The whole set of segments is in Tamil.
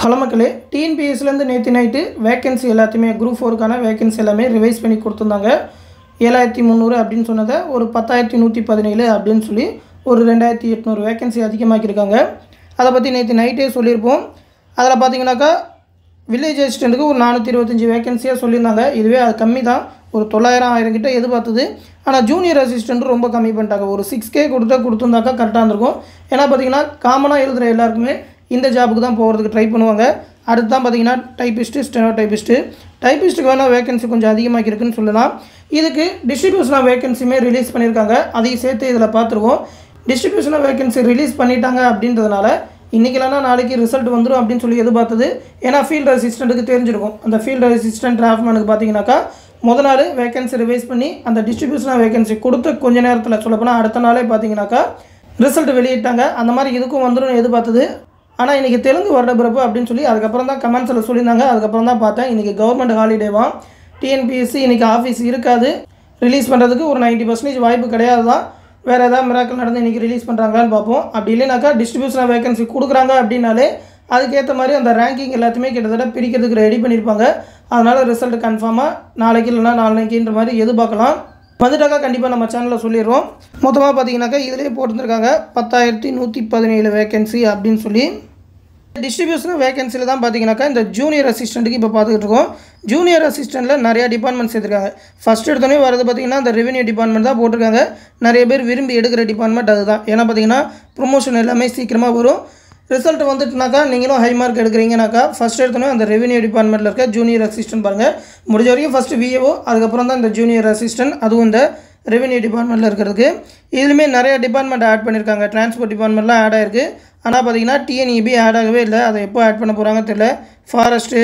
ஹலோ மக்களே டிஎன்பிஎஸ்லேருந்து நேற்று நைட்டு வேகன்சி எல்லாத்தையுமே குரூப் ஃபோருக்கான வேகன்சி எல்லாமே ரிவைஸ் பண்ணி கொடுத்துருந்தாங்க ஏழாயிரத்தி முந்நூறு அப்படின்னு சொன்னதை ஒரு பத்தாயிரத்தி நூற்றி பதினேழு அப்படின்னு சொல்லி ஒரு ரெண்டாயிரத்தி எட்நூறு வேகன்சி அதிகமாக்கியிருக்காங்க அதை பற்றி நேற்று நைட்டே சொல்லியிருப்போம் அதில் பார்த்தீங்கன்னாக்கா வில்லேஜ் அசிஸ்டண்ட்டுக்கு ஒரு நானூற்றி இருபத்தஞ்சி வேகன்சியாக சொல்லியிருந்தாங்க இதுவே அது கம்மி தான் ஒரு தொள்ளாயிரம் ஆயிரம் கிட்ட எதிர்பார்த்தது ஆனால் ஜூனியர் அசிஸ்டண்ட்டும் ரொம்ப கம்மி பண்ணிட்டாங்க ஒரு சிக்ஸ் கே கொடுத்தா கொடுத்துருந்தாக்கா கரெக்டாக இருந்திருக்கும் ஏன்னா பார்த்தீங்கன்னா காமனாக எழுதுகிற எல்லாருக்குமே இந்த ஜாபுக்கு தான் போகிறதுக்கு ட்ரை பண்ணுவாங்க அடுத்து தான் பார்த்தீங்கன்னா டைப்பிஸ்ட்டு ஸ்டெனோ டைப்பிஸ்ட்டு டைப்பிஸ்ட்டுக்கு வேணால் வேகன்சி கொஞ்சம் அதிகமாக இருக்குன்னு சொல்லலாம் இதுக்கு டிஸ்ட்ரிபியூஷனாக வேகன்சியுமே ரிலீஸ் பண்ணியிருக்காங்க அதையும் சேர்த்து இதில் பார்த்துருவோம் டிஸ்ட்ரிபியூஷனாக வேகன்சி ரிலீஸ் பண்ணிட்டாங்க அப்படின்றதுனால இன்றைக்கி இல்லைனா நாளைக்கு ரிசல்ட் வந்துடும் அப்படின்னு சொல்லி எதிர்பார்த்தது ஏன்னா ஃபீல்டு அசிஸ்டண்ட்டுக்கு தெரிஞ்சிருக்கும் அந்த ஃபீல்டு அசிஸ்டன்ட் டிராஃப்மேனுக்கு பார்த்தீங்கன்னாக்கா முத நாள் வேகன்சி ரிவைஸ் பண்ணி அந்த டிஸ்ட்ரிபியூஷனாக வேகன்சி கொடுத்த கொஞ்ச நேரத்தில் சொல்லப்போனால் அடுத்த நாளே பார்த்தீங்கன்னாக்கா ரிசல்ட் வெளியிட்டாங்க அந்த மாதிரி இதுக்கும் வந்துடும் எதிர்பார்த்தது ஆனால் இன்றைக்கி தெலுங்கு வருட பிறப்பு அப்படின்னு சொல்லி அதுக்கப்புறம் தான் கமெண்ட்ஸில் சொல்லியிருந்தாங்க அதுக்கப்புறம் தான் பார்த்தேன் இன்றைக்கி கவர்மெண்ட் ஹாலிடேவா டிஎன்பிஎஸ்சி இன்றைக்கி ஆஃபீஸ் இருக்காது ரிலீஸ் பண்ணுறதுக்கு ஒரு நைன்ட்டி பர்சன்டேஜ் வாய்ப்பு கிடையாது தான் வேறு ஏதாவது மிராக்கள் நடந்து இன்றைக்கி ரிலீஸ் பண்ணுறாங்களான்னு பார்ப்போம் அப்படி இல்லைனாக்கா டிஸ்ட்ரிபியூஷன் வேகன்சி கொடுக்குறாங்க அப்படின்னாலே அதுக்கேற்ற மாதிரி அந்த ரேங்கிங் எல்லாத்தையுமே கிட்டத்தட்ட பிரிக்கிறதுக்கு ரெடி பண்ணியிருப்பாங்க அதனால் ரிசல்ட் கன்ஃபார்மாக நாளைக்கு இல்லைனா நாளைக்குன்ற மாதிரி எதிர்பார்க்கலாம் வந்துட்டாக்கா கண்டிப்பாக நம்ம சேனலில் சொல்லிடுவோம் மொத்தமாக பார்த்தீங்கன்னாக்கா இதிலே போட்டுருக்காங்க பத்தாயிரத்தி நூற்றி பதினேழு வேகன்சி அப்படின்னு சொல்லி டிஸ்ட்ரிபியூஷன் வேகன்சியில் தான் பார்த்தீங்கன்னாக்கா இந்த ஜூனியர் அசிஸ்டண்ட்டுக்கு இப்போ பார்த்துக்கிட்டு இருக்கோம் ஜூனியர் அசிஸ்டண்ட்டில் நிறையா டிபார்ட்மெண்ட் சேர்த்துருக்காங்க ஃபஸ்ட் எடுத்தோடனே வரது பார்த்தீங்கன்னா இந்த ரெவென்யூ டிபார்ட்மெண்ட் தான் போட்டிருக்காங்க நிறைய பேர் விரும்பி எடுக்கிற டிபார்ட்மெண்ட் அதுதான் ஏன்னா பார்த்தீங்கன்னா ப்ரொமோஷன் எல்லாமே சீக்கிரமாக வரும் ரிசல்ட் வந்துட்டுனாக்கா நீங்களும் ஹை மார்க் எடுக்கிறீங்கனாக்கா ஃபஸ்ட் எடுத்தோன்னே அந்த ரெவென்யூ டிபார்ட்மெண்ட்டில் இருக்க ஜூனியர் அசிஸ்டன்ட் பாருங்கள் முடிஞ்ச வரைக்கும் ஃபஸ்ட்டு விஏஓ அதுக்கப்புறம் தான் இந்த ஜூனியர் அசிஸ்டன்ட் அதுவும் இந்த ரெவென்யூ டிபார்ட்மெண்ட்டில் இருக்கிறதுக்கு இதுலையுமே நிறைய டிபார்ட்மெண்ட் ஆட் பண்ணியிருக்காங்க டிரான்ஸ்போர்ட் டிபார்ட்மெண்ட்லாம் ஆட் ஆயிருக்கு ஆனால் பார்த்தீங்கன்னா டிஎன்இபி ஆட் ஆகவே இல்லை அதை எப்போ ஆட் பண்ண போகிறாங்க தெரியல ஃபாரஸ்ட்டு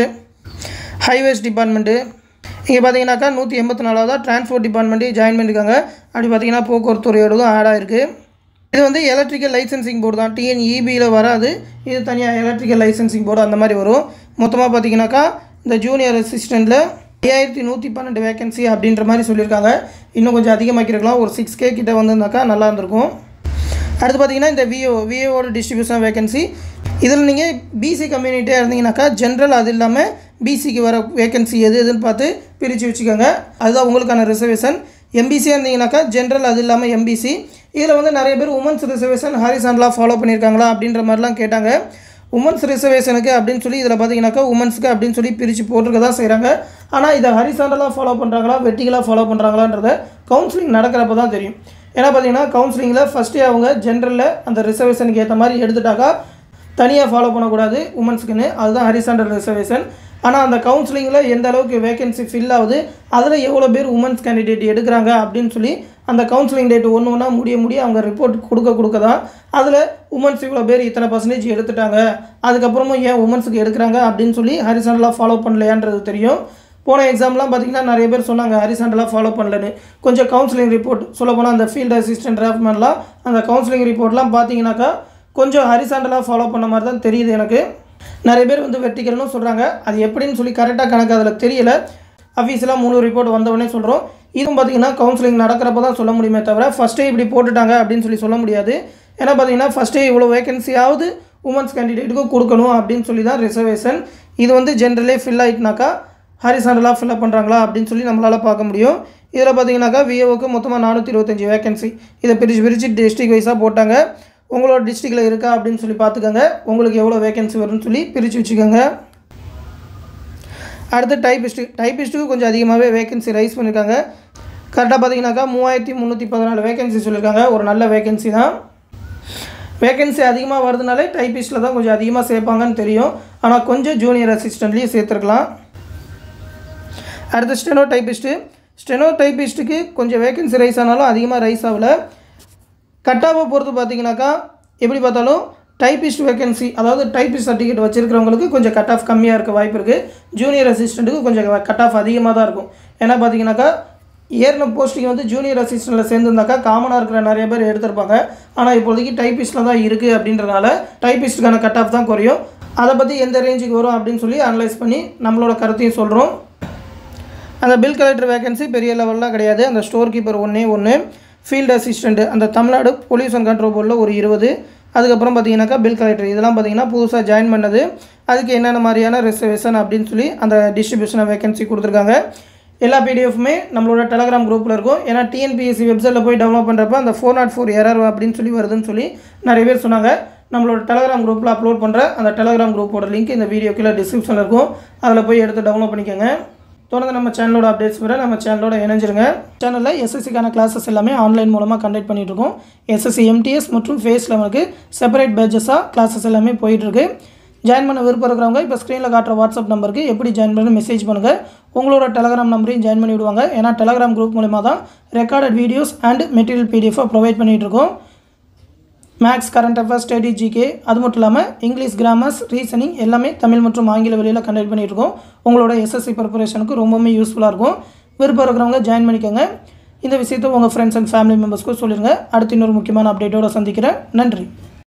ஹைவேஸ் டிபார்ட்மெண்ட்டு இங்கே பார்த்தீங்கன்னாக்கா நூற்றி எண்பத்தி நாலாவதா டிரான்ஸ்போர்ட் டிபார்ட்மெண்ட்டே ஜாயின் பண்ணியிருக்காங்க அப்படி பார்த்தீங்கன்னா போக்குவரத்து துறையோடதும் ஆட் ஆயிருக்கு இது வந்து எலக்ட்ரிக்கல் லைசன்சிங் போர்டு தான் டிஎன்இபியில் வராது இது தனியாக எலக்ட்ரிக்கல் லைசன்சிங் போர்டு அந்த மாதிரி வரும் மொத்தமாக பார்த்தீங்கன்னாக்கா இந்த ஜூனியர் அசிஸ்டண்ட்டில் ஐயாயிரத்தி நூற்றி பன்னெண்டு வேகன்சி அப்படின்ற மாதிரி சொல்லியிருக்காங்க இன்னும் கொஞ்சம் அதிகமாக்கிருக்கலாம் ஒரு சிக்ஸ் கே கிட்ட வந்திருந்தாக்கா நல்லா இருந்திருக்கும் அடுத்து பார்த்தீங்கன்னா இந்த விஓ விஓவோட டிஸ்ட்ரிபியூஷன் வேகன்சி இதில் நீங்கள் பிசி கம்யூனிட்டியாக இருந்தீங்கன்னாக்கா ஜென்ரல் அது இல்லாமல் பிசிக்கு வர வேகன்சி எது எதுன்னு பார்த்து பிரித்து வச்சுக்கோங்க அதுதான் உங்களுக்கான ரிசர்வேஷன் எம்பிசியாக இருந்தீங்கன்னாக்கா ஜென்ரல் அது இல்லாமல் எம்பிசி இதில் வந்து நிறைய பேர் உமன்ஸ் ரிசர்வேஷன் ஹாரிசான்லாம் ஃபாலோ பண்ணியிருக்காங்களா அப்படின்ற மாதிரிலாம் கேட்டாங்க உமன்ஸ் ரிசர்வேஷனுக்கு அப்படின்னு சொல்லி இதில் பார்த்தீங்கன்னாக்கா உமன்ஸ்க்கு அப்படின்னு சொல்லி பிரித்து போட்டிருக்க தான் செய்கிறாங்க ஆனால் இதை ஹரிசாண்டலாக ஃபாலோ பண்ணுறாங்களா வெட்டிகளாக ஃபாலோ பண்ணுறாங்களான்றத கவுன்சிலிங் நடக்கிறப்ப தான் தெரியும் ஏன்னா பார்த்தீங்கன்னா கவுன்சிலிங்கில் ஃபஸ்ட்டே அவங்க ஜென்ரலில் அந்த ரிசர்வேஷனுக்கு ஏற்ற மாதிரி எடுத்துட்டாக்கா தனியாக ஃபாலோ பண்ணக்கூடாது உமன்ஸுக்குன்னு அதுதான் ஹரிசாண்டல் ரிசர்வேஷன் ஆனால் அந்த கவுன்சிலிங்கில் எந்த அளவுக்கு வேகன்சி ஃபில் ஆகுது அதில் எவ்வளோ பேர் உமன்ஸ் கேண்டிடேட் எடுக்கிறாங்க அப்படின்னு சொல்லி அந்த கவுன்சிலிங் டேட் ஒன்று ஒன்றா முடிய முடிய அவங்க ரிப்போர்ட் கொடுக்க கொடுக்க தான் அதில் உமன்ஸ் இவ்வளோ பேர் இத்தனை பர்சன்டேஜ் எடுத்துட்டாங்க அதுக்கப்புறமும் ஏன் உமன்ஸுக்கு எடுக்கிறாங்க அப்படின்னு சொல்லி ஹரிசாண்டலாக ஃபாலோ பண்ணலையான்றது தெரியும் போன எக்ஸாம்லாம் பார்த்தீங்கன்னா நிறைய பேர் சொன்னாங்க ஹரிசாண்டலாக ஃபாலோ பண்ணலன்னு கொஞ்சம் கவுன்சிலிங் ரிப்போர்ட் சொல்லப்போனால் அந்த ஃபீல்டு அசிஸ்டன்ட் டிராஃப்ட்மேன்லாம் அந்த கவுன்சிலிங் ரிப்போர்ட்லாம் பார்த்தீங்கன்னாக்கா கொஞ்சம் ஹரிசாண்டலாக ஃபாலோ பண்ண மாதிரி தான் தெரியுது எனக்கு நிறைய பேர் வந்து வெட்டிக்கல்னு சொல்கிறாங்க அது எப்படின்னு சொல்லி கரெக்டாக கணக்கு அதில் தெரியல அஃபீஸியலாக முழு ரிப்போர்ட் வந்தவொடனே சொல்கிறோம் இதுவும் பார்த்தீங்கன்னா கவுன்சிலிங் நடக்கிறப்ப தான் சொல்ல முடியுமே தவிர ஃபஸ்ட்டே இப்படி போட்டுட்டாங்க அப்படின்னு சொல்லி சொல்ல முடியாது ஏன்னா பார்த்தீங்கன்னா ஃபஸ்ட்டே இவ்வளோ வேகன்சியாவது உமன்ஸ் கேண்டிடேட்டுக்கும் கொடுக்கணும் அப்படின்னு சொல்லி தான் ரிசர்வேஷன் இது வந்து ஜென்ரலே ஃபில் ஆகிட்டுனாக்கா ஹரிசாண்டலாக ஃபில்அப் பண்ணுறாங்களா அப்படின்னு சொல்லி நம்மளால் பார்க்க முடியும் இதில் பார்த்தீங்கன்னாக்கா விஏஓக்கு மொத்தமாக நானூற்றி இருபத்தஞ்சி வேகன்சி இதை பிரித்து பிரித்து டிஸ்ட்ரிக் வைஸாக போட்டாங்க உங்களோட டிஸ்ட்ரிக்டில் இருக்கா அப்படின்னு சொல்லி பார்த்துக்கோங்க உங்களுக்கு எவ்வளோ வேகன்சி வரும்னு சொல்லி பிரித்து வச்சுக்கோங்க அடுத்து டைப்பிஸ்ட்டு டைப்பிஸ்ட்டுக்கு கொஞ்சம் அதிகமாகவே வேகன்சி ரைஸ் பண்ணியிருக்காங்க கரெக்டாக பார்த்தீங்கன்னாக்கா மூவாயிரத்தி முந்நூற்றி பதினாலு வேகன்சி சொல்லியிருக்காங்க ஒரு நல்ல வேகன்சி தான் வேகன்சி அதிகமாக வருதுனாலே டைப்பிஸ்ட்டில் தான் கொஞ்சம் அதிகமாக சேர்ப்பாங்கன்னு தெரியும் ஆனால் கொஞ்சம் ஜூனியர் அசிஸ்டண்ட்லேயும் சேர்த்துருக்கலாம் அடுத்து ஸ்டெனோ டைப்பிஸ்ட்டு ஸ்டெனோ டைப்பிஸ்ட்டுக்கு கொஞ்சம் வேகன்சி ரைஸ் ஆனாலும் அதிகமாக ரைஸ் ஆகலை கட்டாவை பொறுத்து பார்த்தீங்கன்னாக்கா எப்படி பார்த்தாலும் டைப்பிஸ்ட் வேகன்சி அதாவது டைப்பிஸ்ட் சர்டிஃபிகேட் வச்சிருக்கிறவங்களுக்கு கொஞ்சம் கட் ஆஃப் கம்மியாக இருக்க வாய்ப்பு இருக்குது ஜூனியர் அசிஸ்டண்ட்டுக்கு கொஞ்சம் கட் ஆஃப் அதிகமாக தான் இருக்கும் ஏன்னா பார்த்தீங்கன்னாக்கா ஏறின போஸ்டிங் வந்து ஜூனியர் அசிஸ்டண்ட்டில் சேர்ந்துருந்தாக்கா காமனாக இருக்கிற நிறைய பேர் எடுத்திருப்பாங்க ஆனால் இப்போதைக்கு டைப்பிஸ்ட்டில் தான் இருக்குது அப்படின்றனால டைப்பிஸ்ட்டுக்கான கட் ஆஃப் தான் குறையும் அதை பற்றி எந்த ரேஞ்சுக்கு வரும் அப்படின்னு சொல்லி அனலைஸ் பண்ணி நம்மளோட கருத்தையும் சொல்கிறோம் அந்த பில் கலெக்டர் வேகன்சி பெரிய லெவல்லாம் கிடையாது அந்த ஸ்டோர் கீப்பர் ஒன்றே ஒன்று ஃபீல்டு அசிஸ்டண்ட்டு அந்த தமிழ்நாடு பொல்யூஷன் கண்ட்ரோல் போர்டில் ஒரு இருபது அதுக்கப்புறம் பார்த்தீங்கன்னாக்கா பில் கலெக்டர் இதெல்லாம் பார்த்தீங்கன்னா புதுசாக ஜாயின் பண்ணது அதுக்கு என்னென்ன மாதிரியான ரிசர்வேஷன் அப்படின்னு சொல்லி அந்த டிஸ்ட்ரிபியூஷன் வேகன்சி கொடுத்துருக்காங்க எல்லா பிடிஎஃப்மே நம்மளோட டெலகிராம் குரூப்பில் இருக்கும் ஏன்னா டிஎன்பிஎஸ்சி வெப்சைட்டில் போய் டெவலப் பண்ணுறப்ப அந்த ஃபோர் நாட் ஃபோர் எரர் அப்படின்னு சொல்லி வருதுன்னு சொல்லி நிறைய பேர் சொன்னாங்க நம்மளோட டெலகிராம் குரூப்பில் அப்லோட் பண்ணுற அந்த டெலகிராம் குரூப்போட லிங்க் இந்த வீடியோ கீழே டிஸ்கிரிப்ஷனில் இருக்கும் அதில் போய் எடுத்து டவுன்லோட் பண்ணிக்கோங்க தொடர்ந்து நம்ம சேனலோட அப்டேட்ஸ் வர நம்ம சேனலோட இணைஞ்சிருங்க சேனலில் எஸ்எஸ்சிக்கான கிளாஸஸ் எல்லாமே ஆன்லைன் மூலமாக கண்டக்ட் பண்ணிட்டு இருக்கோம் எஸ்எஸ்சி எம்டிஎஸ் மற்றும் ஃபேஸ் லெவலுக்கு செப்பரேட் பேட்சஸாக கிளாஸஸ் எல்லாமே போயிட்டுருக்கு ஜாயின் பண்ண விருப்பம் இருக்கிறவங்க இப்போ ஸ்க்ரீனில் காட்டுற வாட்ஸ்அப் நம்பருக்கு எப்படி ஜாயின் பண்ணி மெசேஜ் பண்ணுங்கள் உங்களோட டெலகிராம் நம்பரையும் ஜாயின் பண்ணி விடுவாங்க ஏன்னா டெலகிராம் குரூப் மூலிமா தான் ரெக்கார்டட் வீடியோஸ் அண்ட் மெட்டீரியல் பிடிஎஃபாக ப்ரொவைட் பண்ணிகிட்டு இருக்கோம் maths current affairs study GK அது மட்டும் இல்லாமல் இங்கிலீஷ் கிராமர்ஸ் ரீசனிங் எல்லாமே தமிழ் மற்றும் ஆங்கில வழியில் கண்டக்ட் பண்ணிட்டு இருக்கோம் உங்களோட எஸ்எஸ்சி ப்ரிப்பரேஷனுக்கு ரொம்பவுமே யூஸ்ஃபுல்லாக இருக்கும் விருப்பம் இருக்கிறவங்க ஜாயின் பண்ணிக்கோங்க இந்த விஷயத்தை உங்கள் ஃப்ரெண்ட்ஸ் அண்ட் ஃபேமிலி மெம்பர்ஸ்க்கும் சொல்லிடுங்க அடுத்து இன்னொரு முக்கியமான அப்டேட்டோட சந்திக்கிறேன் நன்றி